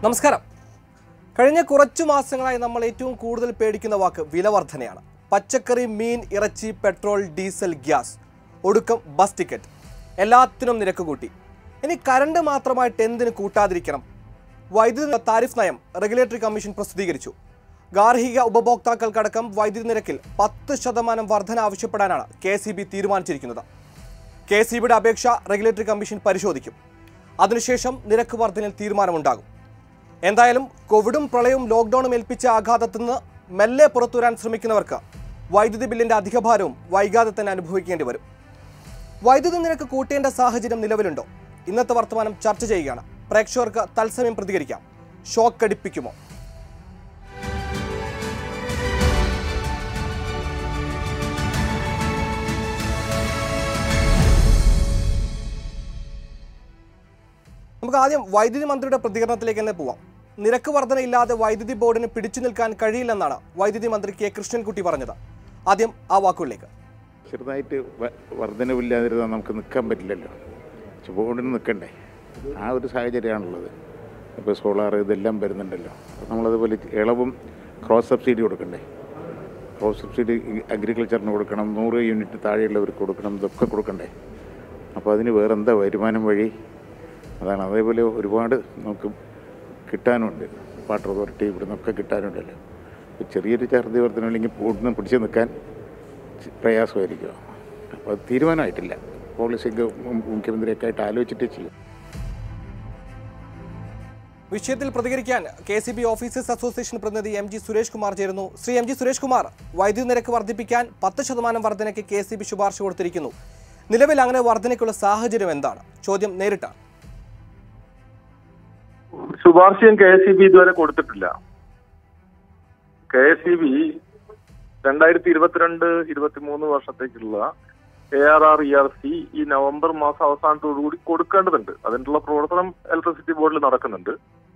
നമസ്കാരം കഴിഞ്ഞ കുറച്ചു മാസങ്ങളായി നമ്മൾ ഏറ്റവും കൂടുതൽ പേടിക്കുന്ന വാക്ക് വില വർധനയാണ് പച്ചക്കറി മീൻ ഇറച്ചി പെട്രോൾ ഡീസൽ ഗ്യാസ് ഒടുക്കം ബസ് ടിക്കറ്റ് എല്ലാത്തിനും നിരക്ക് കൂട്ടി ഇനി കറണ്ട് മാത്രമായിട്ട് എന്തിന് കൂട്ടാതിരിക്കണം വൈദ്യുതി താരിഫ് നയം റെഗുലേറ്ററി കമ്മീഷൻ പ്രസിദ്ധീകരിച്ചു ഗാർഹിക ഉപഭോക്താക്കൾക്കടക്കം വൈദ്യുതി നിരക്കിൽ പത്ത് ശതമാനം വർധന ആവശ്യപ്പെടാനാണ് കെ സി ബി തീരുമാനിച്ചിരിക്കുന്നത് കെ സി ബിയുടെ അപേക്ഷ റെഗുലേറ്ററി കമ്മീഷൻ പരിശോധിക്കും അതിനുശേഷം നിരക്ക് വർധനയിൽ തീരുമാനമുണ്ടാകും എന്തായാലും കോവിഡും പ്രളയവും ലോക്ക്ഡൌണും ഏൽപ്പിച്ച ആഘാതത്തിൽ നിന്ന് മെല്ലെ പുറത്തുവരാൻ ശ്രമിക്കുന്നവർക്ക് വൈദ്യുതി ബില്ലിന്റെ അധികഭാരവും വൈകാതെ തന്നെ അനുഭവിക്കേണ്ടി വരും വൈദ്യുതി നിരക്ക് കൂട്ടേണ്ട സാഹചര്യം നിലവിലുണ്ടോ ഇന്നത്തെ വർത്തമാനം ചർച്ച ചെയ്യുകയാണ് പ്രേക്ഷകർക്ക് തത്സമയം പ്രതികരിക്കാം ഷോക്ക് അടിപ്പിക്കുമോ നമുക്ക് ആദ്യം വൈദ്യുതി മന്ത്രിയുടെ പ്രതികരണത്തിലേക്ക് തന്നെ പോവാം നിരക്ക് വർധനയില്ലാതെ വൈദ്യുതി ബോർഡിന് പിടിച്ചു നിൽക്കാൻ കഴിയില്ലെന്നാണ് വൈദ്യുതി മന്ത്രി കെ കൃഷ്ണൻകുട്ടി പറഞ്ഞത് ആദ്യം ആ വാക്കുകളിലേക്ക് ചെറുതായിട്ട് വ- വർധനവില്ലാതിരുന്നാൽ നമുക്ക് നിൽക്കാൻ പറ്റില്ലല്ലോ ബോർഡിന് നിൽക്കണ്ടേ ആ ഒരു സാഹചര്യമാണുള്ളത് ഇപ്പോൾ സോളാർ ഇതെല്ലാം വരുന്നുണ്ടല്ലോ അപ്പോൾ നമ്മളതുപോലെ ഇളവും ക്രോസ് സബ്സിഡി കൊടുക്കണ്ടേ ക്രോസ് സബ്സിഡി അഗ്രികൾച്ചറിന് കൊടുക്കണം നൂറ് യൂണിറ്റ് താഴെയുള്ളവർക്ക് കൊടുക്കണം ഇതൊക്കെ കൊടുക്കണ്ടേ അപ്പോൾ അതിന് വേറെന്താ വരുമാനം വഴി അതാണ് അതേപോലെ ഒരുപാട് നമുക്ക് കിട്ടാനുണ്ട് വാട്ടർ അതോറിറ്റി ഇവിടെ നിന്നൊക്കെ കിട്ടാനുണ്ടല്ലോ അപ്പോൾ ചെറിയൊരു ചാർജ് വർധന അല്ലെങ്കിൽ ബോർഡിന് പിടിച്ച് നിൽക്കാൻ പ്രയാസമായിരിക്കും അപ്പോൾ അത് തീരുമാനമായിട്ടില്ല പോളിസി മുഖ്യമന്ത്രിയൊക്കെ ആയിട്ട് ആലോചിച്ചിട്ടേ ചെയ്യും വിഷയത്തിൽ പ്രതികരിക്കാൻ K C B officers association പ്രതിനിധി എം ജി സുരേഷ് കുമാർ ചേരുന്നു ശ്രീ എം ജി സുരേഷ് കുമാർ വൈദ്യുതി നിരക്ക് വർദ്ധിപ്പിക്കാൻ പത്ത് ശതമാനം വർധനയ്ക്ക് കെ സി ബി ശുപാർശ കൊടുത്തിരിക്കുന്നു നിലവിൽ അങ്ങനെ വർധനയ്ക്കുള്ള സാഹചര്യം എന്താണ് ചോദ്യം നേരിട്ടാണ് ശുപാർശയും കെ എസ് ബി ഇതുവരെ കൊടുത്തിട്ടില്ല കെ എസ് ബി രണ്ടായിരത്തി ഇരുപത്തിരണ്ട് ഇരുപത്തിമൂന്ന് വർഷത്തേക്കുള്ള A R R E R C ഈ നവംബർ മാസം അവസാനത്തോടുകൂടി കൊടുക്കേണ്ടതുണ്ട് അതിനുള്ള പ്രവർത്തനം ഇലക്ട്രിസിറ്റി ബോർഡിൽ നടക്കുന്നുണ്ട്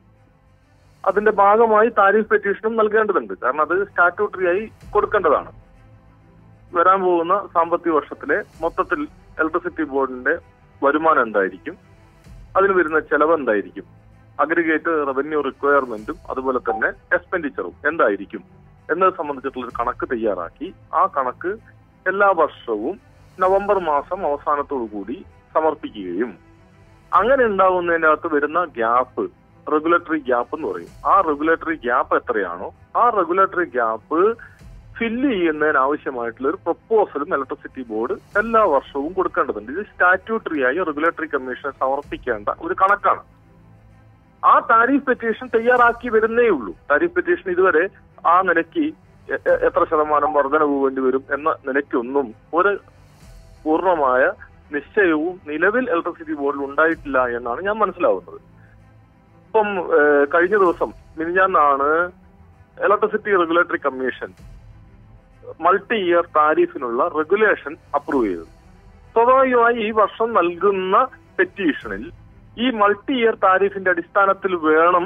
അതിന്റെ ഭാഗമായി താരിഫ് പെറ്റീഷനും നൽകേണ്ടതുണ്ട് കാരണം അത് സ്റ്റാറ്റ്യൂട്ടറി ആയി കൊടുക്കേണ്ടതാണ് വരാൻ പോകുന്ന സാമ്പത്തിക വർഷത്തിലെ മൊത്തത്തിൽ ഇലക്ട്രിസിറ്റി ബോർഡിന്റെ വരുമാനം എന്തായിരിക്കും അതിന് വരുന്ന ചെലവ് എന്തായിരിക്കും അഗ്രിഗേറ്റ് റവന്യൂ റിക്വയർമെന്റും അതുപോലെ തന്നെ എക്സ്പെൻഡിച്ചറും എന്തായിരിക്കും എന്നത് സംബന്ധിച്ചിട്ടുള്ള ഒരു കണക്ക് തയ്യാറാക്കി ആ കണക്ക് എല്ലാ വർഷവും നവംബർ മാസം അവസാനത്തോടു കൂടി സമർപ്പിക്കുകയും അങ്ങനെ ഉണ്ടാവുന്നതിനകത്ത് വരുന്ന ഗ്യാപ്പ് റെഗുലേറ്ററി ഗ്യാപ്പ് എന്ന് പറയും ആ റെഗുലേറ്ററി ഗ്യാപ്പ് എത്രയാണോ ആ റെഗുലേറ്ററി ഗ്യാപ്പ് ഫില്ല് ചെയ്യുന്നതിന് ആവശ്യമായിട്ടുള്ള ഒരു പ്രപ്പോസലും ഇലക്ട്രിസിറ്റി ബോർഡ് എല്ലാ വർഷവും കൊടുക്കേണ്ടതുണ്ട് ഇത് സ്റ്റാറ്റ്യൂട്ടറി ആയി റെഗുലേറ്ററി കമ്മീഷന് സമർപ്പിക്കേണ്ട ഒരു കണക്കാണ് ആ താരിഫ് പെറ്റീഷൻ തയ്യാറാക്കി വരുന്നേ ഉള്ളൂ താരിഫ് പെറ്റീഷൻ ഇതുവരെ ആ നിലയ്ക്ക് എ- എ- എത്ര ശതമാനം വർധനവ് വേണ്ടി വരും എന്ന നിലയ്ക്കൊന്നും ഒരു പൂർണ്ണമായ നിശ്ചയവും നിലവിൽ ഇലക്ട്രിസിറ്റി ബോർഡിൽ ഉണ്ടായിട്ടില്ല എന്നാണ് ഞാൻ മനസ്സിലാവുന്നത് ഇപ്പം ഏഹ്, കഴിഞ്ഞ ദിവസം മിനിഞ്ഞാന്നാണ് electricity regulatory commission multi year താരിഫിനുള്ള റെഗുലേഷൻ അപ്രൂവ് ചെയ്തത് സ്വാഭാവികമായി ഈ വർഷം നൽകുന്ന പെറ്റീഷനിൽ ഈ മൾട്ടി ഇയർ താരിഫിന്റെ അടിസ്ഥാനത്തിൽ വേണം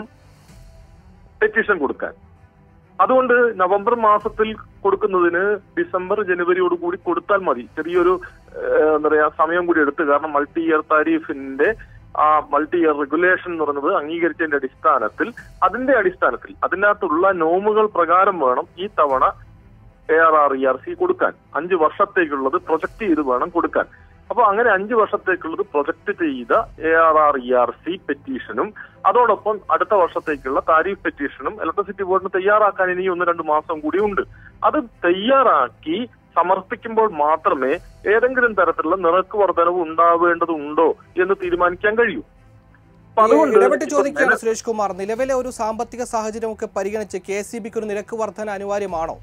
പെറ്റീഷൻ കൊടുക്കാൻ അതുകൊണ്ട് നവംബർ മാസത്തിൽ കൊടുക്കുന്നതിന് ഡിസംബർ ജനുവരിയോട് കൂടി കൊടുത്താൽ മതി ചെറിയൊരു ഏഹ്, എന്താ പറയാ സമയം കൂടി എടുത്ത് കാരണം മൾട്ടി ഇയർ താരിഫിന്റെ ആ മൾട്ടി ഇയർ റെഗുലേഷൻ എന്ന് പറയുന്നത് അംഗീകരിച്ചതിന്റെ അടിസ്ഥാനത്തിൽ അതിന്റെ അടിസ്ഥാനത്തിൽ അതിനകത്തുള്ള നോമുകൾ പ്രകാരം വേണം ഈ തവണ A R R E R C കൊടുക്കാൻ അഞ്ച് വർഷത്തേക്കുള്ളത് പ്രൊജക്ട് ചെയ്ത് വേണം കൊടുക്കാൻ അപ്പൊ അങ്ങനെ അഞ്ച് വർഷത്തേക്കുള്ളത് പ്രൊജക്ട് ചെയ്ത A R R E R C പെറ്റീഷനും അതോടൊപ്പം അടുത്ത വർഷത്തേക്കുള്ള താരിഫ് പെറ്റീഷനും ഇലക്ട്രിസിറ്റി ബോർഡിന് തയ്യാറാക്കാൻ ഇനി ഒന്ന് രണ്ട് മാസം കൂടി ഉണ്ട് അത് തയ്യാറാക്കി സമർപ്പിക്കുമ്പോൾ മാത്രമേ ഏതെങ്കിലും തരത്തിലുള്ള നിരക്ക് വർധനവ് ഉണ്ടാവേണ്ടതുണ്ടോ എന്ന് തീരുമാനിക്കാൻ കഴിയൂ അപ്പൊ അതുകൊണ്ട് ഇടപെട്ട് ഇപ്പൊ ചോദിക്കുകയാണ് സുരേഷ് കുമാർ നിലവിലെ ഒരു സാമ്പത്തിക സാഹചര്യമൊക്കെ പരിഗണിച്ച് കെ സി ബിക്ക് ഒരു നിരക്ക് വർധന അനിവാര്യമാണോ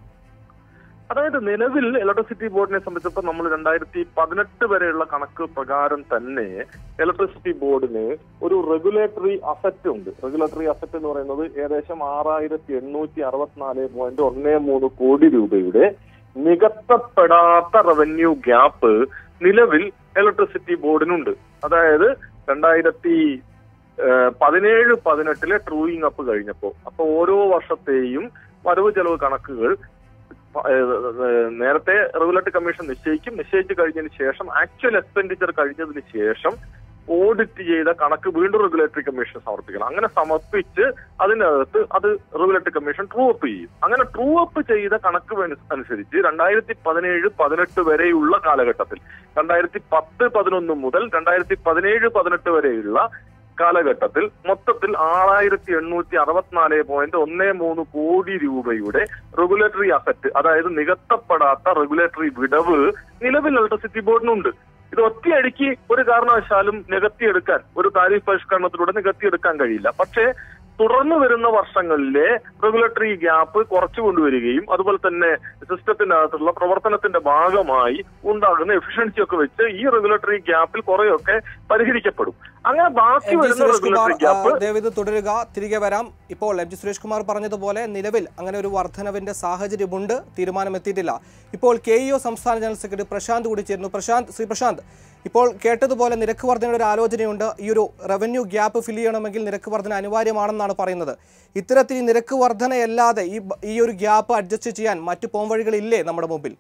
അതായത് നിലവിൽ ഇലക്ട്രിസിറ്റി ബോർഡിനെ സംബന്ധിച്ചിടത്തോളം നമ്മൾ രണ്ടായിരത്തി പതിനെട്ട് വരെയുള്ള കണക്ക് പ്രകാരം തന്നെ ഇലക്ട്രിസിറ്റി ബോർഡിന് ഒരു റെഗുലേറ്ററി അസറ്റ് ഉണ്ട് റെഗുലേറ്ററി അസറ്റ് എന്ന് പറയുന്നത് ഏകദേശം ആറായിരത്തി എണ്ണൂറ്റി അറുപത്തിനാല് പോയിന്റ് ഒന്ന് മൂന്ന് കോടി രൂപയുടെ നികത്തപ്പെടാത്ത റവന്യൂ ഗ്യാപ്പ് നിലവിൽ ഇലക്ട്രിസിറ്റി ബോർഡിനുണ്ട് അതായത് രണ്ടായിരത്തി ഏഹ്, പതിനേഴ് പതിനെട്ടിലെ ട്രൂയിങ് അപ്പ് കഴിഞ്ഞപ്പോ അപ്പൊ ഓരോ വർഷത്തെയും വരവ് ചെലവ് കണക്കുകൾ ഏഹ്, ഏഹ്, നേരത്തെ റെഗുലേറ്ററി കമ്മീഷൻ നിശ്ചയിക്കും നിശ്ചയിച്ചു കഴിഞ്ഞതിന് ശേഷം ആക്ച്വൽ എക്സ്പെൻഡിച്ചർ കഴിഞ്ഞതിന് ശേഷം ഓഡിറ്റ് ചെയ്ത കണക്ക് വീണ്ടും റെഗുലേറ്ററി കമ്മീഷൻ സമർപ്പിക്കണം അങ്ങനെ സമർപ്പിച്ച് അതിനകത്ത് അത് റെഗുലേറ്ററി കമ്മീഷൻ ട്രൂ അപ്പ് ചെയ്യും അങ്ങനെ ട്രൂ അപ്പ് ചെയ്ത കണക്ക് വേണ- അനുസരിച്ച് രണ്ടായിരത്തി പതിനേഴ് പതിനെട്ട് വരെയുള്ള കാലഘട്ടത്തിൽ രണ്ടായിരത്തി പത്ത് പതിനൊന്ന് മുതൽ രണ്ടായിരത്തി പതിനേഴ് പതിനെട്ട് വരെയുള്ള കാലഘട്ടത്തിൽ മൊത്തത്തിൽ ആറായിരത്തി എണ്ണൂറ്റി അറുപത്തിനാല് പോയിന്റ് ഒന്ന് മൂന്ന് കോടി രൂപയുടെ റെഗുലേറ്ററി അസറ്റ് അതായത് നികത്തപ്പെടാത്ത റെഗുലേറ്ററി വിടവ് നിലവിൽ ഇലക്ട്രിസിറ്റി ബോർഡിനുണ്ട് ഇത് ഒറ്റയടിക്ക് ഒരു കാരണവശാലും നികത്തിയെടുക്കാൻ ഒരു താരിഫ് പരിഷ്കരണത്തിലൂടെ നികത്തിയെടുക്കാൻ കഴിയില്ല പക്ഷേ തുടർന്ന് വരുന്ന വർഷങ്ങളിലെ റെഗുലേറ്ററി ഗ്യാപ്പ് കുറച്ചു കൊണ്ടുവരികയും അതുപോലെ തന്നെ സിസ്റ്റത്തിനകത്തുള്ള പ്രവർത്തനത്തിന്റെ ഭാഗമായി ഉണ്ടാകുന്ന എഫിഷ്യൻസി ഒക്കെ വെച്ച് ഈ റെഗുലേറ്ററി ഗ്യാപ്പിൽ കുറെയൊക്കെ പരിഹരിക്കപ്പെടും അങ്ങനെ ബാക്കി എം ജി വരുന്ന സുരേഷ് കുമാർ റെഗുലേറ്ററി ഗ്യാപ്പ് ദേവിത് തുടരുക തിരികെ വരാം ഇപ്പോൾ എം ജി സുരേഷ് കുമാർ പറഞ്ഞതുപോലെ നിലവിൽ അങ്ങനെ ഒരു വർധനവിന്റെ സാഹചര്യമുണ്ട് തീരുമാനമെത്തിയിട്ടില്ല ഇപ്പോൾ കെ ഇ ഒ സംസ്ഥാന ജനറൽ സെക്രട്ടറി പ്രശാന്ത് കൂടി ചേരുന്നു പ്രശാന്ത് ശ്രീ പ്രശാന്ത് ഇപ്പോൾ കേട്ടതുപോലെ നിരക്ക് വർധനയുടെ ഒരു ആലോചനയുണ്ട് ഈ ഒരു റവന്യൂ ഗ്യാപ്പ് ഫിൽ ചെയ്യണമെങ്കിൽ നിരക്ക് വർധന അനിവാര്യമാണെന്നാണ് പറയുന്നത് ഇത്തരത്തിൽ ഈ നിരക്ക് വർധനയല്ലാതെ ഈ ബ- ഈ ഒരു ഗ്യാപ്പ് അഡ്ജസ്റ്റ് ചെയ്യാൻ മറ്റു പോംവഴികളില്ലേ നമ്മുടെ മുമ്പിൽ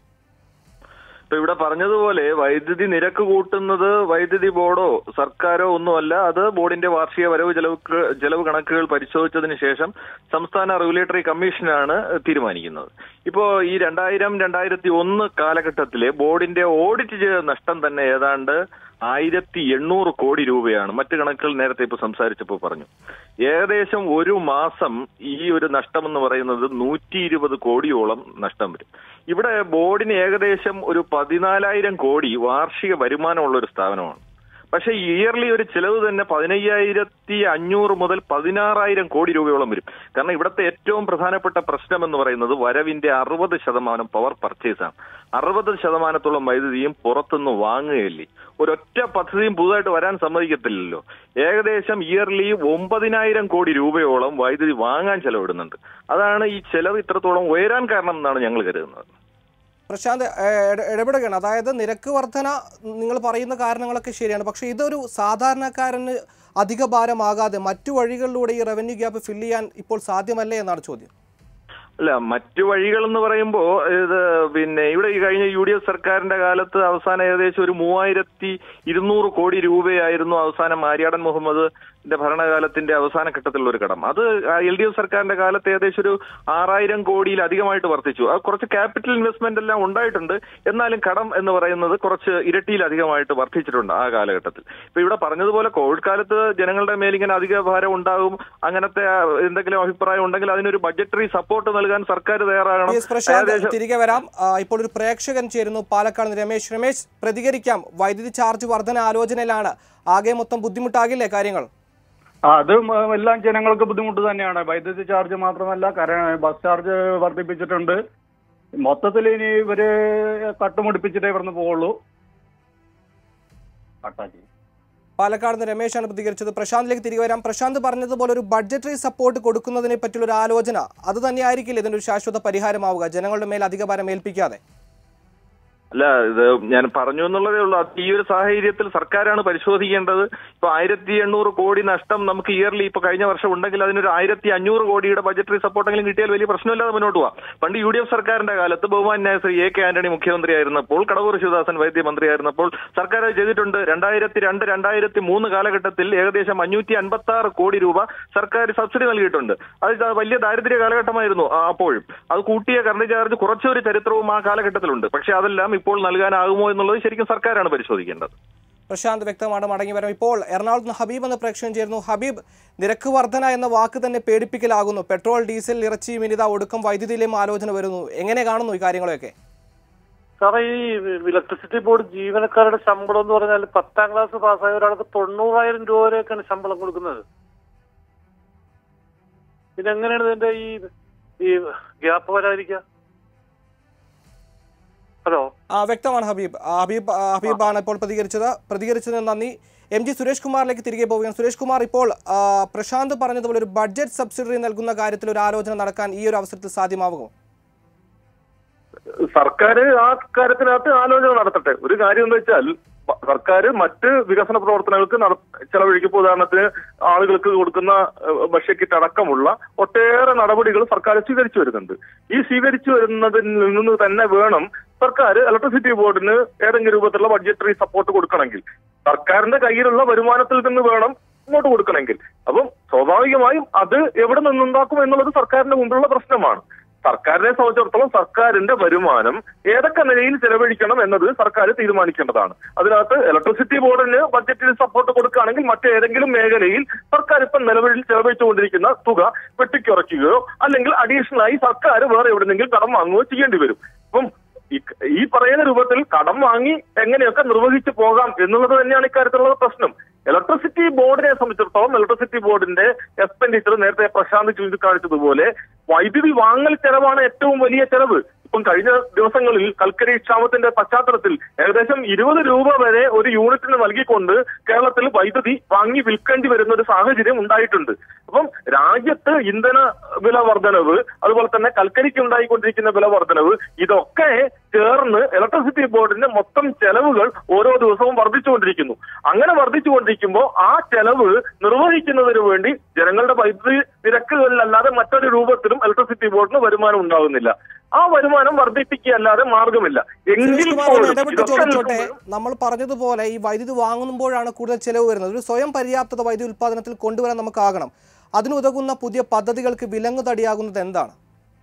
ഇപ്പൊ ഇവിടെ പറഞ്ഞതുപോലെ വൈദ്യുതി നിരക്ക് കൂട്ടുന്നത് വൈദ്യുതി ബോർഡോ സർക്കാരോ ഒന്നുമല്ല അത് ബോർഡിന്റെ വാർഷിക വരവ് ചെലവ് ചെലവ് കണക്കുകൾ പരിശോധിച്ചതിന് ശേഷം സംസ്ഥാന റെഗുലേറ്ററി കമ്മീഷനാണ് തീരുമാനിക്കുന്നത് ഇപ്പോ ഈ രണ്ടായിരം രണ്ടായിരത്തി ഒന്ന് കാലഘട്ടത്തിലെ ബോർഡിന്റെ ഓഡിറ്റ് ചെയ്ത നഷ്ടം തന്നെ ഏതാണ്ട് ആയിരത്തി എണ്ണൂറ് കോടി രൂപയാണ് മറ്റു കണക്കുകൾ നേരത്തെ ഇപ്പൊ സംസാരിച്ചപ്പോൾ പറഞ്ഞു ഏകദേശം ഒരു മാസം ഈ ഒരു നഷ്ടം എന്ന് പറയുന്നത് നൂറ്റി ഇരുപത് കോടിയോളം നഷ്ടം വരും ഇവിടെ ബോർഡിന് ഏകദേശം ഒരു പതിനാലായിരം കോടി വാർഷിക വരുമാനമുള്ള ഒരു സ്ഥാപനമാണ് പക്ഷേ ഇയർലി ഒരു ചെലവ് തന്നെ പതിനയ്യായിരത്തി അഞ്ഞൂറ് മുതൽ പതിനാറായിരം കോടി രൂപയോളം വരും കാരണം ഇവിടുത്തെ ഏറ്റവും പ്രധാനപ്പെട്ട പ്രശ്നം എന്ന് പറയുന്നത് വരവിന്റെ അറുപത് ശതമാനം പവർ പർച്ചേസ് ആണ് അറുപത് ശതമാനത്തോളം വൈദ്യുതിയും പുറത്തുനിന്ന് വാങ്ങുകയില്ലേ ഒരൊറ്റ പദ്ധതിയും പുതുതായിട്ട് വരാൻ സമ്മതിക്കത്തില്ലല്ലോ ഏകദേശം ഇയർലി ഒമ്പതിനായിരം കോടി രൂപയോളം വൈദ്യുതി വാങ്ങാൻ ചെലവിടുന്നുണ്ട് അതാണ് ഈ ചെലവ് ഇത്രത്തോളം ഉയരാൻ കാരണം എന്നാണ് ഞങ്ങൾ കരുതുന്നത് പ്രശാന്ത് ഏഹ്, ഇട- ഇടപെടുകയാണ് അതായത് നിരക്ക് വർധന നിങ്ങൾ പറയുന്ന കാരണങ്ങളൊക്കെ ശരിയാണ് പക്ഷേ ഇതൊരു സാധാരണക്കാരന് അധിക ഭാരമാകാതെ മറ്റു വഴികളിലൂടെ ഈ റവന്യൂ ഗ്യാപ്പ് ഫില്ല് ചെയ്യാൻ ഇപ്പോൾ സാധ്യമല്ലേ എന്നാണ് ചോദ്യം അല്ല മറ്റു വഴികൾ എന്ന് പറയുമ്പോ ഇത് പിന്നെ ഇവിടെ ഈ കഴിഞ്ഞ യു ഡി എഫ് സർക്കാരിന്റെ കാലത്ത് അവസാനം ഏകദേശം ഒരു മൂവായിരത്തി ഇരുന്നൂറ് കോടി രൂപയായിരുന്നു അവസാനം ആര്യാടൻ മുഹമ്മദിന്റെ ഭരണകാലത്തിന്റെ അവസാന ഘട്ടത്തിലുള്ള ഒരു കടം അത് എൽ ഡി എഫ് സർക്കാരിന്റെ കാലത്ത് ഏകദേശം ഒരു ആറായിരം കോടിയിലധികമായിട്ട് വർദ്ധിച്ചു അത് കുറച്ച് ക്യാപിറ്റൽ ഇൻവെസ്റ്റ്മെന്റ് എല്ലാം ഉണ്ടായിട്ടുണ്ട് എന്നാലും കടം എന്ന് പറയുന്നത് കുറച്ച് ഇരട്ടിയിലധികമായിട്ട് വർദ്ധിച്ചിട്ടുണ്ട് ആ കാലഘട്ടത്തിൽ ഇപ്പൊ ഇവിടെ പറഞ്ഞതുപോലെ കോവിഡ് കാലത്ത് ജനങ്ങളുടെ മേൽ ഇങ്ങനെ അധിക ഭാരം ഉണ്ടാകും അങ്ങനത്തെ ആ, എന്തെങ്കിലും അഭിപ്രായം ഉണ്ടെങ്കിൽ അതിനൊരു ബഡ്ജറ്ററി സപ്പോർട്ട് നൽകാൻ സർക്കാർ തയ്യാറാകണം എസ് പ്രശാന്ത് ഏകദേശം തിരികെ വരാം ആ, ഇപ്പോൾ ഒരു പ്രേക്ഷകൻ ചേരുന്നു പാലക്കാട് നിന്ന് രമേശ് രമേശ് പ്രതികരിക്കാം വൈദ്യുതി ചാർജ് വർധന ആലോചനയിലാണ് ആകെ മൊത്തം ബുദ്ധിമുട്ടാകില്ലേ കാര്യങ്ങൾ ആ, അത് മ- എല്ലാം ജനങ്ങൾക്ക് ബുദ്ധിമുട്ട് തന്നെയാണ് വൈദ്യുതി ചാർജ് മാത്രമല്ല കര ബസ് ചാർജ് വർദ്ധിപ്പിച്ചിട്ടുണ്ട് മൊത്തത്തിൽ ഇനി ഇവര് കട്ടുമുടിപ്പിച്ചിട്ടേ ഇവിടുന്ന് പോവുള്ളൂ കട്ടാക്കി പാലക്കാട് നിന്ന് രമേശാണ് പ്രതികരിച്ചത് പ്രശാന്തിലേക്ക് തിരികെ വരാം പ്രശാന്ത് പറഞ്ഞതുപോലെ ഒരു ബഡ്ജറ്ററി സപ്പോർട്ട് കൊടുക്കുന്നതിനെ പറ്റിയുള്ള ഒരു ആലോചന അത് തന്നെയായിരിക്കില്ല ഇതിനൊരു ശാശ്വത പരിഹാരമാവുക ജനങ്ങളുടെ മേൽ അധിക ഭാരം ഏൽപ്പിക്കാതെ അല്ല ഇത് ഞാൻ പറഞ്ഞു എന്നുള്ളതേ ഉള്ളൂ അത് ഈ ഒരു സാഹചര്യത്തിൽ സർക്കാരാണ് പരിശോധിക്കേണ്ടത് ഇപ്പൊ ആയിരത്തി എണ്ണൂറ് കോടി നഷ്ടം നമുക്ക് ഇയർലി ഇപ്പൊ കഴിഞ്ഞ വർഷം ഉണ്ടെങ്കിൽ അതിനൊരു ആയിരത്തി അഞ്ഞൂറ് കോടിയുടെ ബജറ്ററി സപ്പോർട്ടെങ്കിലും കിട്ടിയാൽ വലിയ പ്രശ്നമില്ലാതെ മുന്നോട്ട് പോവാം പണ്ട് യു ഡി എഫ് സർക്കാരിന്റെ കാലത്ത് ബഹുമാന്യായ ശ്രീ എ കെ ആന്റണി മുഖ്യമന്ത്രിയായിരുന്നപ്പോൾ കടവൂർ ശിവദാസൻ വൈദ്യമന്ത്രിയായിരുന്നപ്പോൾ സർക്കാർ അത് ചെയ്തിട്ടുണ്ട് രണ്ടായിരത്തി രണ്ട് രണ്ടായിരത്തി മൂന്ന് കാലഘട്ടത്തിൽ ഏകദേശം അഞ്ഞൂറ്റി അൻപത്തി ആറ് കോടി രൂപ സർക്കാർ സബ്സിഡി നൽകിയിട്ടുണ്ട് അത് വലിയ ദാരിദ്ര്യ കാലഘട്ടമായിരുന്നു ആ അപ്പോഴും അത് കൂട്ടിയ കറണ്ട് ചാർജ് കുറച്ചൊരു ചരിത്രവും ആ കാലഘട്ടത്തിലുണ്ട് പക്ഷെ അതെല്ലാം ഇപ്പോൾ നൽകാനാകുമോ എന്നുള്ളത് ശരിക്കും സർക്കാരാണ് പരിശോധിക്കേണ്ടത് പ്രശാന്ത് വ്യക്തമാണ് മടങ്ങി വരാം ഇപ്പോൾ എറണാകുളത്ത് നിന്ന് ഹബീബ് എന്ന പ്രേക്ഷകൻ ചേരുന്നു ഹബീബ് നിരക്ക് വർധന എന്ന വാക്ക് തന്നെ പേടിപ്പിക്കലാകുന്നു പെട്രോൾ ഡീസൽ ഇറച്ചി മിനിത ഒടുക്കം വൈദ്യുതിയിലേയും ആലോചന വരുന്നു എങ്ങനെ കാണുന്നു ഈ കാര്യങ്ങളൊക്കെ സാറേ ഈ ഇലക്ട്രിസിറ്റി ബോർഡ് ജീവനക്കാരുടെ ശമ്പളം എന്ന് പറഞ്ഞാൽ പത്താം ക്ലാസ് പാസ്സായ ഒരാൾക്ക് തൊണ്ണൂറായിരം രൂപ വരെയൊക്കെയാണ് ശമ്പളം കൊടുക്കുന്നത് പിന്നെ എങ്ങനെയാണ് ഇതിന്റെ ഈ ഈ ഗ്യാപ്പ് വരാതിരിക്കുക ഹലോ ആ വ്യക്തമാണ് ഹബീബ് ആ, ഹബീബ് ആ, ഹബീബാണ് ഇപ്പോൾ പ്രതികരിച്ചത് പ്രതികരിച്ചതിന് നന്ദി എം ജി സുരേഷ് കുമാറിലേക്ക് തിരികെ പോവുകയാണ് സുരേഷ് കുമാർ ഇപ്പോൾ ആ, പ്രശാന്ത് പറഞ്ഞതുപോലെ ഒരു ബഡ്ജറ്റ് സബ്സിഡി നൽകുന്ന കാര്യത്തിൽ ഒരു ആലോചന നടക്കാൻ ഈ ഒരു അവസരത്തിൽ സാധ്യമാകുമോ സർക്കാർ ആ കാര്യത്തിനകത്ത് ആലോചന നടത്തട്ടെ ഒരു കാര്യം എന്ന് വെച്ചാൽ പ- സർക്കാർ മറ്റ് വികസന പ്രവർത്തനങ്ങൾക്ക് നട- ചെലവഴിക്കുമ്പോൾ ഉദാഹരണത്തിന് ആളുകൾക്ക് കൊടുക്കുന്ന ഏഹ്, ഭക്ഷ്യക്കിറ്റ് അടക്കമുള്ള ഒട്ടേറെ നടപടികൾ സർക്കാർ സ്വീകരിച്ചു വരുന്നുണ്ട് ഈ സ്വീകരിച്ചു വരുന്നതിൽ നിന്ന് തന്നെ വേണം സർക്കാർ ഇലക്ട്രിസിറ്റി ബോർഡിന് ഏതെങ്കിലും രൂപത്തിലുള്ള ബഡ്ജറ്ററി സപ്പോർട്ട് കൊടുക്കണമെങ്കിൽ സർക്കാരിന്റെ കയ്യിലുള്ള വരുമാനത്തിൽ നിന്ന് വേണം ഇങ്ങോട്ട് കൊടുക്കണമെങ്കിൽ അപ്പം സ്വാഭാവികമായും അത് എവിടെ നിന്നുണ്ടാക്കും എന്നുള്ളത് സർക്കാരിന്റെ മുമ്പിലുള്ള പ്രശ്നമാണ് സർക്കാരിനെ സംബന്ധിച്ചിടത്തോളം സർക്കാരിന്റെ വരുമാനം ഏതൊക്കെ നിലയിൽ ചെലവഴിക്കണം എന്നത് സർക്കാർ തീരുമാനിക്കേണ്ടതാണ് അതിനകത്ത് ഇലക്ട്രിസിറ്റി ബോർഡിന് ബഡ്ജറ്റിൽ സപ്പോർട്ട് കൊടുക്കുകയാണെങ്കിൽ മറ്റേതെങ്കിലും മേഖലയിൽ സർക്കാർ ഇപ്പം നിലവിൽ ചെലവഴിച്ചുകൊണ്ടിരിക്കുന്ന തുക വെട്ടിക്കുറയ്ക്കുകയോ അല്ലെങ്കിൽ അഡീഷണൽ ആയി സർക്കാർ വേറെ എവിടെന്നെങ്കിലും കടം വാങ്ങുകയോ ചെയ്യേണ്ടി വരും അപ്പം ഈ- ഈ പറയുന്ന രൂപത്തിൽ കടം വാങ്ങി എങ്ങനെയൊക്കെ നിർവഹിച്ചു പോകാം എന്നുള്ളത് തന്നെയാണ് ഇക്കാര്യത്തിലുള്ള പ്രശ്നം ഇലക്ട്രിസിറ്റി ബോർഡിനെ സംബന്ധിച്ചിടത്തോളം ഇലക്ട്രിസിറ്റി ബോർഡിന്റെ എക്സ്പെൻഡിച്ചർ നേരത്തെ പ്രശാന്ത് ചൂണ്ടിക്കാണിച്ചതുപോലെ വൈദ്യുതി വാങ്ങൽ ചെലവാണ് ഏറ്റവും വലിയ ചെലവ് ഇപ്പം കഴിഞ്ഞ ദിവസങ്ങളിൽ കൽക്കരി ക്ഷാമത്തിന്റെ പശ്ചാത്തലത്തിൽ ഏകദേശം ഇരുപത് രൂപ വരെ ഒരു യൂണിറ്റിന് നൽകിക്കൊണ്ട് കേരളത്തിൽ വൈദ്യുതി വാങ്ങി വിൽക്കേണ്ടി വരുന്ന ഒരു സാഹചര്യം ഉണ്ടായിട്ടുണ്ട് അപ്പം രാജ്യത്ത് ഇന്ധന വില വർധനവ് അതുപോലെ തന്നെ കൽക്കരിക്ക് ഉണ്ടായിക്കൊണ്ടിരിക്കുന്ന വില വർധനവ് ഇതൊക്കെ ചേർന്ന് ഇലക്ട്രിസിറ്റി ബോർഡിന്റെ മൊത്തം ചെലവുകൾ ഓരോ ദിവസവും വർദ്ധിച്ചുകൊണ്ടിരിക്കുന്നു അങ്ങനെ വർദ്ധിച്ചുകൊണ്ടിരിക്കുമ്പോൾ ആ ചെലവ് നിർവഹിക്കുന്നതിന് വേണ്ടി ജനങ്ങളുടെ വൈദ്യുതി നിരക്കുകളിലല്ലാതെ മറ്റൊരു രൂപത്തിലും ഇലക്ട്രിസിറ്റി ബോർഡിന് വരുമാനം ഉണ്ടാകുന്നില്ല ആ വരുമാനം വർദ്ധിപ്പിക്കുകയല്ലാതെ മാർഗമില്ല എങ്കിൽ സുരേഷ് കുമാർ ഒന്ന് പോലും ഇടപെട്ട് ഇതൊക്കെ ചോദിച്ചോട്ടെ നിൽക്കുമ്പോഴും നമ്മൾ പറഞ്ഞതുപോലെ ഈ വൈദ്യുതി വാങ്ങുമ്പോഴാണ് കൂടുതൽ ചെലവ് വരുന്നത് ഒരു സ്വയം പര്യാപ്തത വൈദ്യുതി ഉൽപ്പാദനത്തിൽ കൊണ്ടുവരാൻ നമുക്കാകണം അതിനുതകുന്ന പുതിയ പദ്ധതികൾക്ക് വിലങ്ങ് തടിയാകുന്നത് എന്താണ്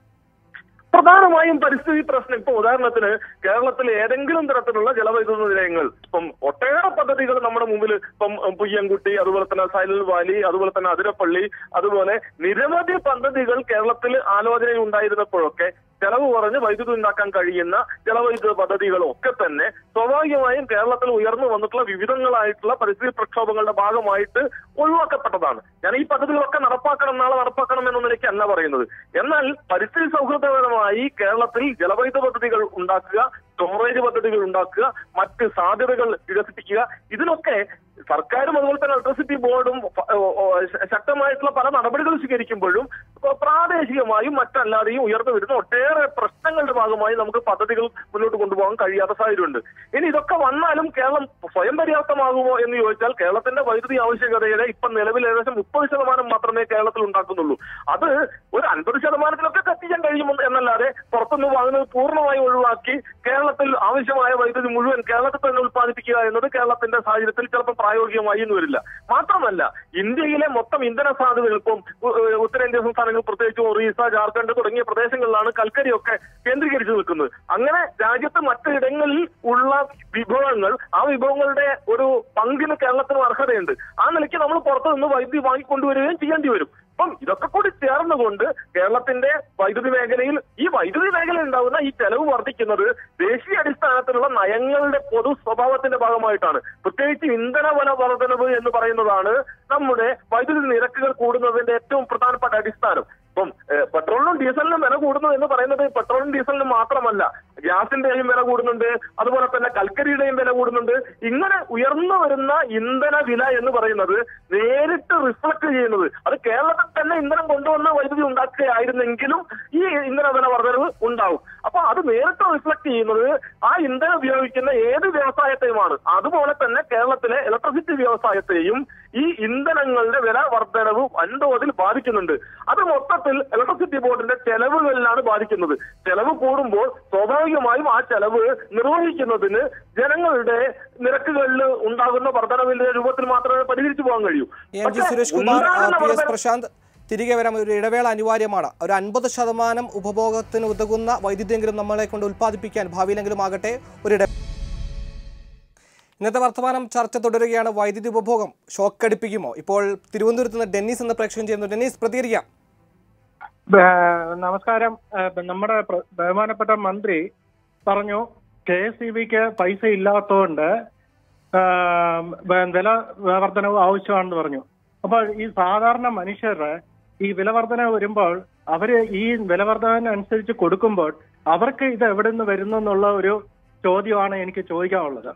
പ്രധാനമായും പരിസ്ഥിതി പ്രശ്നം ഇപ്പൊ ഉദാഹരണത്തിന് കേരളത്തിൽ ഏതെങ്കിലും തരത്തിലുള്ള ജലവൈദ്യുത നിലയങ്ങൾ ഇപ്പം ഒട്ടേറെ പദ്ധതികൾ നമ്മുടെ മുമ്പിൽ ഇപ്പം ഉം, പുയ്യൻകുട്ടി അതുപോലെ തന്നെ സൈലന്റ് വാലി അതുപോലെ തന്നെ അതിരപ്പള്ളി അതുപോലെ നിരവധി പദ്ധതികൾ കേരളത്തിൽ ആലോചനയിൽ ഉണ്ടായിരുന്നപ്പോഴൊക്കെ ചെലവ് കുറഞ്ഞ് വൈദ്യുതി ഉണ്ടാക്കാൻ കഴിയുന്ന ജലവൈദ്യുത പദ്ധതികളും ഒക്കെ തന്നെ സ്വാഭാവികമായും കേരളത്തിൽ ഉയർന്നു വന്നിട്ടുള്ള വിവിധങ്ങളായിട്ടുള്ള പരിസ്ഥിതി പ്രക്ഷോഭങ്ങളുടെ ഭാഗമായിട്ട് ഒഴിവാക്കപ്പെട്ടതാണ് ഞാൻ ഈ പദ്ധതികളൊക്കെ നടപ്പാക്കണം നാളെ നടപ്പാക്കണം എന്ന നിലയ്ക്ക് അല്ല പറയുന്നത് എന്നാൽ പരിസ്ഥിതി സൗഹൃദപരമായി കേരളത്തിൽ ജലവൈദ്യുത പദ്ധതികൾ ഉണ്ടാക്കുക സ്റ്റോറേജ് പദ്ധതികൾ ഉണ്ടാക്കുക മറ്റ് സാധ്യതകൾ വികസിപ്പിക്കുക ഇതിനൊക്കെ സർക്കാരും അതുപോലെ തന്നെ ഇലക്ട്രിസിറ്റി ബോർഡും ഫ- ഓ- ഓ- ശ- ശക്തമായിട്ടുള്ള പല നടപടികൾ സ്വീകരിക്കുമ്പോഴും ഇപ്പൊ പ്രാദേശികമായും മറ്റല്ലാതെയും ഉയർന്നു വരുന്ന ഒട്ടേറെ പ്രശ്നങ്ങളുടെ ഭാഗമായി നമുക്ക് പദ്ധതികൾ മുന്നോട്ട് കൊണ്ടുപോകാൻ കഴിയാത്ത സാഹചര്യമുണ്ട് ഇനി ഇതൊക്കെ വന്നാലും കേരളം സ്വയം പര്യാപ്തമാകുമോ എന്ന് ചോദിച്ചാൽ കേരളത്തിന്റെ വൈദ്യുതി ആവശ്യകതയുടെ ഇപ്പൊ നിലവിൽ ഏകദേശം മുപ്പത് ശതമാനം മാത്രമേ കേരളത്തിൽ ഉണ്ടാക്കുന്നുള്ളൂ അത് ഒരു അൻപത് ശതമാനത്തിലൊക്കെ എത്തിക്കാൻ കഴിയും എന്നല്ലാതെ പുറത്തുനിന്ന് വാങ്ങുന്നത് പൂർണ്ണമായി ഒഴിവാക്കി കേരളത്തിൽ ആവശ്യമായ വൈദ്യുതി മുഴുവൻ കേരളത്തിൽ തന്നെ ഉൽപ്പാദിപ്പിക്കുക എന്നത് കേരളത്തിന്റെ സാഹചര്യത്തിൽ ചിലപ്പോൾ പ്രായോഗികമായി എന്ന് വരില്ല മാത്രമല്ല ഇന്ത്യയിലെ മൊത്തം ഇന്ധന സാധ്യതകൾ ഇപ്പം ഉ- ഉ- ഉത്തരേന്ത്യൻ സംസ്ഥാനങ്ങൾ പ്രത്യേകിച്ചും ഒറീസ ജാർഖണ്ഡ് തുടങ്ങിയ പ്രദേശങ്ങളിലാണ് കൽക്കരിയൊക്കെ കേന്ദ്രീകരിച്ചു നിൽക്കുന്നത് അങ്ങനെ രാജ്യത്ത് മറ്റിടങ്ങളിൽ ഉള്ള വിഭവങ്ങൾ ആ വിഭവങ്ങളുടെ ഒരു പങ്കിന് കേരളത്തിനും അർഹതയുണ്ട് ആ നിലയ്ക്ക് നമ്മൾ പുറത്തു നിന്ന് വൈദ്യുതി വാങ്ങിക്കൊണ്ടുവരികയും ചെയ്യേണ്ടി വരും അപ്പം ഇതൊക്കെ കൂടി ചേർന്നുകൊണ്ട് കേരളത്തിന്റെ വൈദ്യുതി മേഖലയിൽ ഈ വൈദ്യുതി മേഖലയിൽ ഉണ്ടാകുന്ന ഈ ചെലവ് വർദ്ധിക്കുന്നത് ദേശീയ അടിസ്ഥാനത്തിലുള്ള നയങ്ങളുടെ പൊതു സ്വഭാവത്തിന്റെ ഭാഗമായിട്ടാണ് പ്രത്യേകിച്ച് ഇന്ധന വില വർധനവ് എന്ന് പറയുന്നതാണ് നമ്മുടെ വൈദ്യുതി നിരക്കുകൾ കൂടുന്നതിന്റെ ഏറ്റവും പ്രധാനപ്പെട്ട അടിസ്ഥാനം ഇപ്പം ഏഹ്, പെട്രോളിനും ഡീസലിനും വില കൂടുന്നു എന്ന് പറയുന്നത് പെട്രോളിനും ഡീസലിനും മാത്രമല്ല ഗ്യാസിന്റെയും വില കൂടുന്നുണ്ട് അതുപോലെ തന്നെ കൽക്കരിയുടെയും വില കൂടുന്നുണ്ട് ഇങ്ങനെ ഉയർന്നു വരുന്ന ഇന്ധന വില എന്ന് പറയുന്നത് നേരിട്ട് റിഫ്ലക്ട് ചെയ്യുന്നത് അത് കേരളത്തിൽ തന്നെ ഇന്ധനം കൊണ്ടുവന്ന് വൈദ്യുതി ഉണ്ടാക്കുകയായിരുന്നെങ്കിലും ഈ ഇന്ധന വില വർധനവ് ഉണ്ടാവും അപ്പൊ അത് നേരിട്ട് റിഫ്ലക്ട് ചെയ്യുന്നത് ആ ഇന്ധനം ഉപയോഗിക്കുന്ന ഏത് വ്യവസായത്തെയുമാണ് അതുപോലെ തന്നെ കേരളത്തിലെ ഇലക്ട്രിസിറ്റി വ്യവസായത്തെയും ഈ ഇന്ധനങ്ങളുടെ വില വർധനവ് വൻതോതിൽ ബാധിക്കുന്നുണ്ട് അത് മൊത്തത്തിൽ ഇലക്ട്രിസിറ്റി ബോർഡിന്റെ ചെലവുകളിലാണ് ബാധിക്കുന്നത് ചെലവ് കൂടുമ്പോൾ സ്വാഭാവികമായും ആ ചെലവ് നിർവഹിക്കുന്നതിന് ജനങ്ങളുടെ നിരക്കുകളിൽ ഉണ്ടാകുന്ന വർധനവിന്റെ രൂപത്തിൽ മാത്രമേ പരിഹരിച്ചു പോകാൻ കഴിയൂ എം ജി പക്ഷേ സുരേഷ് കുമാർ ഉണ്ടാകുന്ന പി എസ് വർധന- പ്രശാന്ത് തിരികെ വരാം ഒരു ഇടവേള അനിവാര്യമാണ് ഒരു അൻപത് ശതമാനം ഉപഭോഗത്തിന് ഉതകുന്ന വൈദ്യുതിയെങ്കിലും നമ്മളെ കൊണ്ട് ഉൽപ്പാദിപ്പിക്കാൻ ഭാവിയിലെങ്കിലും ആകട്ടെ ഒരു ഇട ഇന്നത്തെ വർത്തമാനം ചർച്ച തുടരുകയാണ് വൈദ്യുതി ഉപഭോഗം ഷോക്കടിപ്പിക്കുമോ ഇപ്പോൾ തിരുവനന്തപുരത്ത് നിന്ന് ഡെന്നീസ് എന്ന് പ്രേക്ഷകൻ ചെയ്യുന്നു ഡെന്നീസ് പ്രതികരിക്കാം ബ- നമസ്കാരം ഏഹ് നമ്മുടെ പ്ര- ബഹുമാനപ്പെട്ട മന്ത്രി പറഞ്ഞു കെ എസ് ഇ ബിക്ക് പൈസ ഇല്ലാത്തതുകൊണ്ട് ആം, വ- വില വർധനവ് ആവശ്യമാണെന്ന് പറഞ്ഞു അപ്പോൾ ഈ സാധാരണ മനുഷ്യർ ഈ വില വർധന വരുമ്പോൾ അവര് ഈ വില വർധനനുസരിച്ച് കൊടുക്കുമ്പോൾ അവർക്ക് ഇത് എവിടെ നിന്ന് വരുന്നു എന്നുള്ള ഒരു ചോദ്യമാണ് എനിക്ക് ചോദിക്കാനുള്ളത്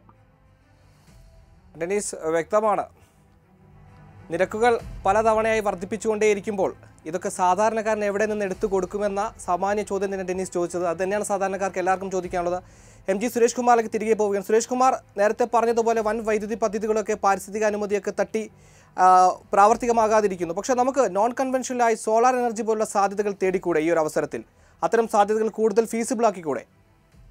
ഡെന്നീസ് വ്യക്തമാണ് നിരക്കുകൾ പലതവണയായി വർദ്ധിപ്പിച്ചുകൊണ്ടേയിരിക്കുമ്പോൾ ഇതൊക്കെ സാധാരണക്കാരന് എവിടെ നിന്ന് എടുത്തു കൊടുക്കുമെന്ന സാമാന്യ ചോദ്യം തന്നെ ഡെന്നീസ് ചോദിച്ചത് അത് തന്നെയാണ് സാധാരണക്കാർക്ക് എല്ലാവർക്കും ചോദിക്കാനുള്ളത് എം ജി സുരേഷ് കുമാറിലേക്ക് തിരികെ പോവുകയാണ് സുരേഷ് കുമാർ നേരത്തെ പറഞ്ഞതുപോലെ വൻ വൈദ്യുതി പദ്ധതികളൊക്കെ പാരിസ്ഥിതിക അനുമതിയൊക്കെ തട്ടി ആ, പ്രാവർത്തികമാകാതിരിക്കുന്നു പക്ഷേ നമുക്ക് നോൺ കൺവെൻഷനലായി സോളാർ എനർജി പോലുള്ള സാധ്യതകൾ തേടിക്കൂടെ ഈ ഒരു അവസരത്തിൽ അത്തരം സാധ്യതകൾ കൂടുതൽ ഫീസിബിൾ ആക്കിക്കൂടെ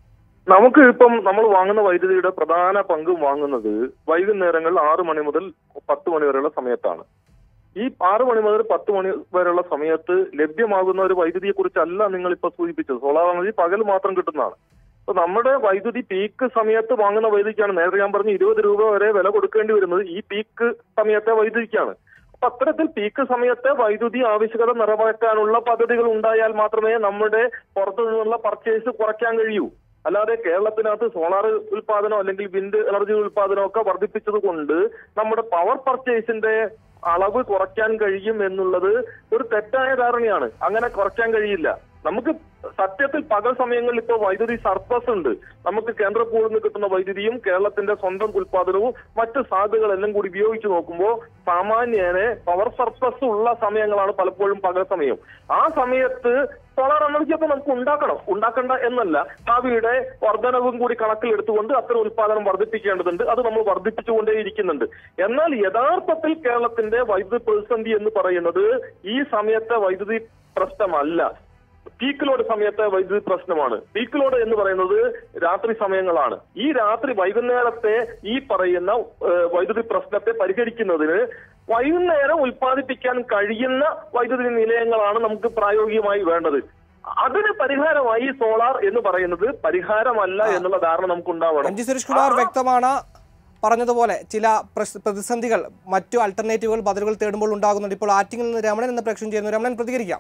നമുക്ക് ഇപ്പം നമ്മൾ വാങ്ങുന്ന വൈദ്യുതിയുടെ പ്രധാന പങ്കും വാങ്ങുന്നത് വൈകുന്നേരങ്ങളിൽ ആറ് മണി മുതൽ പത്ത് മണി വരെയുള്ള സമയത്താണ് ഈ ആറ് മണി മുതൽ പത്ത് മണി വരെയുള്ള സമയത്ത് ലഭ്യമാകുന്ന ഒരു വൈദ്യുതിയെ കുറിച്ചല്ല നിങ്ങൾ ഇപ്പൊ സൂചിപ്പിച്ചത് സോളാർ എനർജി പകൽ മാത്രം കിട്ടുന്നതാണ് അപ്പൊ നമ്മുടെ വൈദ്യുതി പീക്ക് സമയത്ത് വാങ്ങുന്ന വൈദ്യുതിക്കാണ് നേരത്തെ ഞാൻ പറഞ്ഞു ഇരുപത് രൂപ വരെ വില കൊടുക്കേണ്ടി വരുന്നത് ഈ പീക്ക് സമയത്തെ വൈദ്യുതിക്കാണ് അപ്പൊ അത്തരത്തിൽ പീക്ക് സമയത്തെ വൈദ്യുതി ആവശ്യകത നിറവേറ്റാനുള്ള പദ്ധതികൾ ഉണ്ടായാൽ മാത്രമേ നമ്മുടെ പുറത്തു നിന്നുള്ള പർച്ചേസ് കുറയ്ക്കാൻ കഴിയൂ അല്ലാതെ കേരളത്തിനകത്ത് സോളാർ ഉൽപാദനം അല്ലെങ്കിൽ വിൻഡ് എനർജി ഉൽപാദനം ഒക്കെ വർദ്ധിപ്പിച്ചത് കൊണ്ട് നമ്മുടെ പവർ പർച്ചേസിന്റെ അളവ് കുറയ്ക്കാൻ കഴിയും എന്നുള്ളത് ഒരു തെറ്റായ ധാരണയാണ് അങ്ങനെ കുറയ്ക്കാൻ കഴിയില്ല നമുക്ക് സത്യത്തിൽ പകൽ സമയങ്ങളിൽ ഇപ്പോൾ വൈദ്യുതി സർപ്ലസ് ഉണ്ട് നമുക്ക് കേന്ദ്ര പൂളിൽ നിന്ന് കിട്ടുന്ന വൈദ്യുതിയും കേരളത്തിന്റെ സ്വന്തം ഉൽപാദനവും മറ്റ് സാധ്യതകളെല്ലാം കൂടി ഉപയോഗിച്ച് നോക്കുമ്പോൾ സാമാന്യേനെ പവർ സർപ്ലസ് ഉള്ള സമയങ്ങളാണ് പലപ്പോഴും പകൽ സമയം ആ സമയത്ത് സോളാർ എനർജി ഒക്കെ നമുക്ക് ഉണ്ടാക്കണം ഉണ്ടാക്കണ്ട എന്നല്ല ഭാവിയുടെ വർധനവും കൂടി കണക്കിലെടുത്തുകൊണ്ട് അത്തരം ഉൽപാദനം വർദ്ധിപ്പിക്കേണ്ടതുണ്ട് അത് നമ്മൾ വർദ്ധിപ്പിച്ചുകൊണ്ടേയിരിക്കുന്നുണ്ട് എന്നാൽ യഥാർത്ഥത്തിൽ കേരളത്തിന്റെ വൈദ്യുതി പ്രതിസന്ധി എന്ന് പറയുന്നത് ഈ സമയത്തെ വൈദ്യുതി പ്രശ്നമല്ല പീക്ക് ലോഡ് സമയത്തെ വൈദ്യുതി പ്രശ്നമാണ് പീക്ക് ലോഡ് എന്ന് പറയുന്നത് രാത്രി സമയങ്ങളാണ് ഈ രാത്രി വൈകുന്നേരത്തെ ഈ പറയുന്ന ഏഹ്, വൈദ്യുതി പ്രശ്നത്തെ പരിഹരിക്കുന്നതിന് വൈകുന്നേരം ഉൽപ്പാദിപ്പിക്കാൻ കഴിയുന്ന വൈദ്യുതി നിലയങ്ങളാണ് നമുക്ക് പ്രായോഗികമായി വേണ്ടത് അതിന് പരിഹാരമായി സോളാർ എന്ന് പറയുന്നത് പരിഹാരമല്ല എന്നുള്ള ധാരണ നമുക്ക് ഉണ്ടാവണം എം ജി സുരേഷ് കുമാർ വ്യക്തമാണ് പറഞ്ഞതുപോലെ ചില പ്രശ്- പ്രതിസന്ധികൾ മറ്റു അൾട്ടർനേറ്റീവുകൾ ബദലുകൾ തേടുമ്പോൾ ഉണ്ടാകുന്നുണ്ട് ഇപ്പോൾ ആറ്റിങ്ങിൽ നിന്ന് രമണൻ എന്ന് പ്രേക്ഷണം ചെയ്യുന്നു രമണൻ പ്രതികരിക്കാം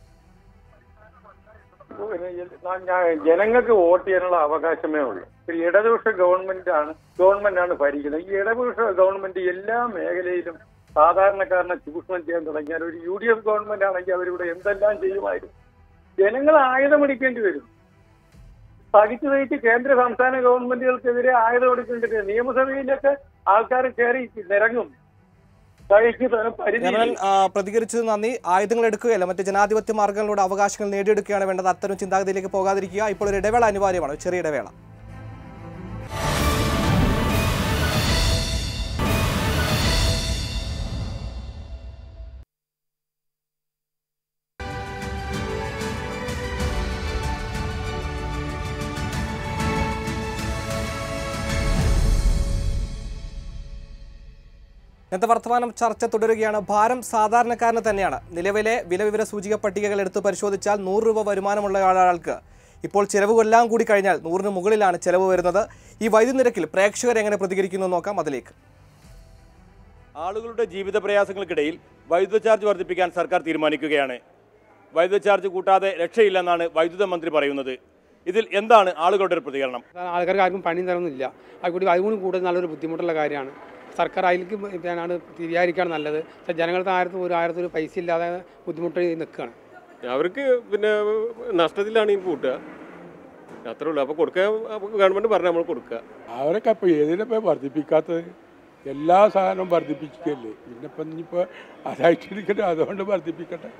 ഞാൻ ജനങ്ങൾക്ക് വോട്ട് ചെയ്യാനുള്ള അവകാശമേ ഉള്ളൂ ഒരു ഇടതുപക്ഷ ഗവൺമെന്റ് ആണ് ഗവൺമെന്റ് ആണ് ഭരിക്കുന്നത് ഈ ഇടതുപക്ഷ ഗവൺമെന്റ് എല്ലാ മേഖലയിലും സാധാരണക്കാരനെ ചൂഷണം ചെയ്യാൻ തുടങ്ങിയാൽ ഒരു യു ഡി എഫ് ഗവൺമെന്റ് ആണെങ്കിൽ അവരിവിടെ എന്തെല്ലാം ചെയ്യുമായിരുന്നു ജനങ്ങൾ ആയുധമെടുക്കേണ്ടി വരും സഹിച്ചു സഹിച്ച് കേന്ദ്ര സംസ്ഥാന ഗവൺമെന്റുകൾക്കെതിരെ ആയുധമെടുക്കേണ്ടി വരും നിയമസഭയിലൊക്കെ ആൾക്കാർ കയറി നിരങ്ങും സഹിച്ച് തന്നെ പരിധി രമണൻ ആ, പ്രതികരിച്ചത് നന്ദി ആയുധങ്ങൾ എടുക്കുകയല്ല മറ്റ് ജനാധിപത്യ മാർഗങ്ങളിലൂടെ അവകാശങ്ങൾ നേടിയെടുക്കുകയാണ് വേണ്ടത് അത്തരം ചിന്താഗതിയിലേക്ക് പോകാതിരിക്കുക ഇപ്പോൾ ഒരു ഇടവേള അനിവാര്യമാണ് ഒരു ചെറിയ ഇടവേള ഇന്നത്തെ വർത്തമാനം ചർച്ച തുടരുകയാണ് ഭാരം സാധാരണക്കാരന് തന്നെയാണ് നിലവിലെ വിലവിവര സൂചിക പട്ടികകൾ എടുത്ത് പരിശോധിച്ചാൽ നൂറ് രൂപ വരുമാനമുള്ള ഒരാൾക്ക് ഇപ്പോൾ ചിലവ് കൊല്ലാൻ കൂടി കഴിഞ്ഞാൽ നൂറിന് മുകളിലാണ് ചിലവ് വരുന്നത് ഈ വൈദ്യുതി നിരക്കിൽ പ്രേക്ഷകർ എങ്ങനെ പ്രതികരിക്കുന്നു എന്ന് നോക്കാം അതിലേക്ക് ആളുകളുടെ ജീവിത പ്രയാസങ്ങൾക്കിടയിൽ വൈദ്യുത ചാർജ് വർദ്ധിപ്പിക്കാൻ സർക്കാർ തീരുമാനിക്കുകയാണ് വൈദ്യുത ചാർജ് കൂട്ടാതെ രക്ഷയില്ലെന്നാണ് വൈദ്യുത മന്ത്രി പറയുന്നത് ഇതിൽ എന്താണ് ആളുകളുടെ ഒരു പ്രതികരണം ആൾക്കാർക്ക് ആർക്കും പണി തരമൊന്നുമില്ല അതുകൂടി അതുകൂടി കൂടുതൽ നല്ലൊരു ബുദ്ധിമുട്ടുള്ള കാര്യമാണ് സർക്കാർ അതിലേക്ക് ആണ് തിരിയാതിരിക്കുകയാണ് നല്ലത് പക്ഷേ ജനങ്ങളുടെ ആയിരത്തും ഒരു ആയിരത്തും ഒരു പൈസ ഇല്ലാതെ ബുദ്ധിമുട്ട് നിൽക്കുകയാണ് അവർക്ക് പിന്നെ നഷ്ടത്തിലാണ് ഈ കൂട്ടുക അത്രേ ഉള്ളൂ അപ്പോൾ കൊടുക്കുക ഗവൺമെൻറ് പറഞ്ഞാൽ നമ്മൾ കൊടുക്കുക അവരൊക്കെ ഇപ്പോൾ ഏതിനപ്പോൾ വർദ്ധിപ്പിക്കാത്തത് എല്ലാ സാധനവും വർദ്ധിപ്പിക്കല്ലേ പിന്നെ ഇപ്പം ഇനിയിപ്പോൾ അതായിട്ടിരിക്കട്ടെ അതുകൊണ്ട് വർദ്ധിപ്പിക്കട്ടെ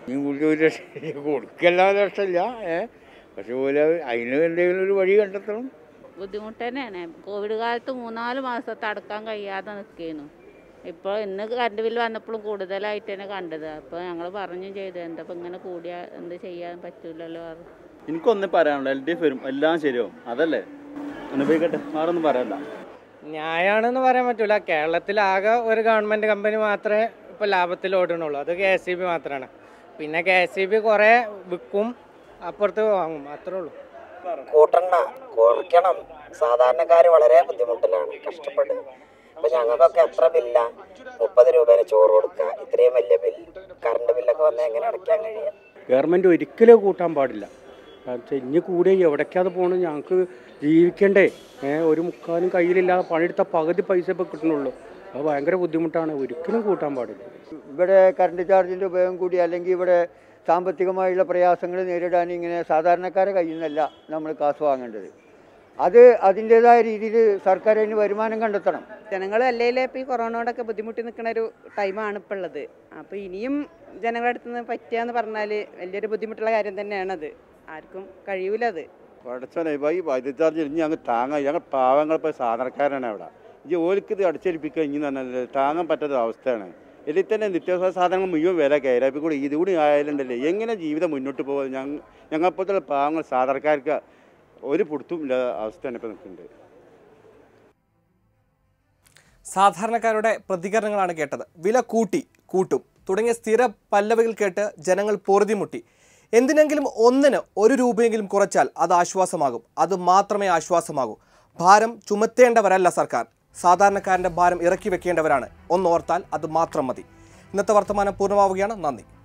കൊടുക്കല്ലാതെ രക്ഷമില്ല ഏ പക്ഷെ പോലെ അതിന് എന്തെങ്കിലും ഒരു വഴി കണ്ടെത്തണം ബുദ്ധിമുട്ട് തന്നെയാണ് കോവിഡ് കാലത്ത് മൂന്നാല് മാസത്തെ അടക്കാൻ കഴിയാതെ നിൽക്കുന്നു ഇപ്പോൾ ഇന്ന് കറണ്ട് ബില്ല് വന്നപ്പോഴും കൂടുതലായിട്ട് തന്നെ കണ്ടത് അപ്പോൾ ഞങ്ങൾ പറഞ്ഞും ചെയ്തു എന്താ ഇപ്പം ഇങ്ങനെ കൂടിയാൽ എന്ത് ചെയ്യാൻ പറ്റൂലല്ലോ പറഞ്ഞു എനിക്കൊന്നേ പറയാനുള്ളൂ എൽ ഡി എഫ് വരും എല്ലാം ശരിയാവും അതല്ലേ അനുഭവിക്കട്ടെ വേറൊന്നും പറയാനില്ല ന്യായമാണെന്ന് പറയാൻ പറ്റൂല കേരളത്തിലാകെ ഒരു ഗവൺമെൻറ് കമ്പനി മാത്രമേ ഇപ്പോൾ ലാഭത്തിൽ ഓടണുള്ളൂ അത് കെ എസ് സി ബി മാത്രമാണ് പിന്നെ കെ എസ് സി ബി കുറേ വിൽക്കും അപ്പുറത്ത് വാങ്ങും അത്രേ ഉള്ളൂ കൂട്ടണ്ട കുറയ്ക്കണം സാധാരണക്കാർ വളരെ ബുദ്ധിമുട്ടിലാണ് കഷ്ടപ്പെട്ട് ഇപ്പൊ ഞങ്ങൾക്കൊക്കെ എത്ര ബില്ല മുപ്പത് രൂപേനെ ചോറ് കൊടുക്കുക ഇത്രയും വലിയ ബില്ല് കറണ്ട് ബില്ലൊക്കെ വന്നാൽ എങ്ങനെ അടയ്ക്കാൻ കഴിയുക ഗവൺമെൻറ് ഒരിക്കലും കൂട്ടാൻ പാടില്ല കാരണം വെച്ചാൽ ഇനി കൂടെ എവിടേക്കാതെ പോകണം ഞങ്ങൾക്ക് ജീവിക്കണ്ടേ ഏ ഒരു മുക്കാലും കയ്യിലില്ലാതെ പണിയെടുത്ത പകുതി പൈസ ഇപ്പോൾ കിട്ടണുള്ളൂ അത് ഭയങ്കര ബുദ്ധിമുട്ടാണ് ഒരിക്കലും കൂട്ടാൻ പാടില്ല ഇവിടെ കറണ്ട് ചാർജിൻ്റെ ഉപയോഗം കൂടി അല്ലെങ്കിൽ ഇവിടെ സാമ്പത്തികമായുള്ള പ്രയാസങ്ങൾ നേരിടാൻ ഇങ്ങനെ സാധാരണക്കാരെ കയ്യിൽ നിന്നല്ല നമ്മൾ കാശ് വാങ്ങേണ്ടത് അത് അതിൻ്റെതായ രീതിയിൽ സർക്കാർ അതിന് വരുമാനം കണ്ടെത്തണം ജനങ്ങൾ അല്ലെങ്കിലും ഇപ്പോൾ ഈ കൊറോണയോടൊക്കെ ബുദ്ധിമുട്ടി നിൽക്കുന്ന ഒരു ടൈമാണ് ഇപ്പോൾ ഉള്ളത് അപ്പോൾ ഇനിയും ജനങ്ങളുടെ അടുത്ത് നിന്ന് പറ്റുകയെന്ന് പറഞ്ഞാൽ വലിയൊരു ബുദ്ധിമുട്ടുള്ള കാര്യം തന്നെയാണത് ആർക്കും കഴിയൂല അത് പഠിച്ചോനെ ഇപ്പോൾ ഈ വൈദ്യുതി ചാർജ് ഇനി ഞങ്ങൾ താങ്ങാൻ ഞങ്ങൾ പാവങ്ങളിപ്പോൾ സാധാരണക്കാരാണ് അവിടെ ഈ ഓലിക്ക് ഇത് അടിച്ചേൽപ്പിക്കുക ഇനി പറഞ്ഞാൽ താങ്ങാൻ പറ്റാത്ത അവസ്ഥയാണ് ഇതിൽ തന്നെ നിത്യാവസ്ഥ സാധനങ്ങൾ മുഴുവൻ വില കയറാം ഇപ്പോൾ കൂടി ഇതുകൂടി ആയാലുണ്ടല്ലേ എങ്ങനെ ജീവിതം മുന്നോട്ട് പോകുക ഞങ്ങൾ ഞങ്ങളെപ്പോലത്തെ പാവങ്ങൾ സാധാരണക്കാർക്ക് ഒരു പിടുത്തും ഇല്ലാത്ത അവസ്ഥയാണ് ഇപ്പോൾ നിൽക്കുന്നുണ്ട് സാധാരണക്കാരുടെ പ്രതികരണങ്ങളാണ് കേട്ടത് വില കൂട്ടി കൂട്ടും തുടങ്ങിയ സ്ഥിര പല്ലവികൾ കേട്ട് ജനങ്ങൾ പൊറുതിമുട്ടി എന്തിനെങ്കിലും ഒന്നിന് ഒരു രൂപയെങ്കിലും കുറച്ചാൽ അത് ആശ്വാസമാകും അത് മാത്രമേ ആശ്വാസമാകൂ ഭാരം ചുമത്തേണ്ടവരല്ല സർക്കാർ സാധാരണക്കാരൻ്റെ ഭാരം ഇറക്കി വെക്കേണ്ടവരാണ് ഒന്നോർത്താൽ അത് മാത്രം മതി ഇന്നത്തെ വർത്തമാനം പൂർണ്ണമാവുകയാണ് നന്ദി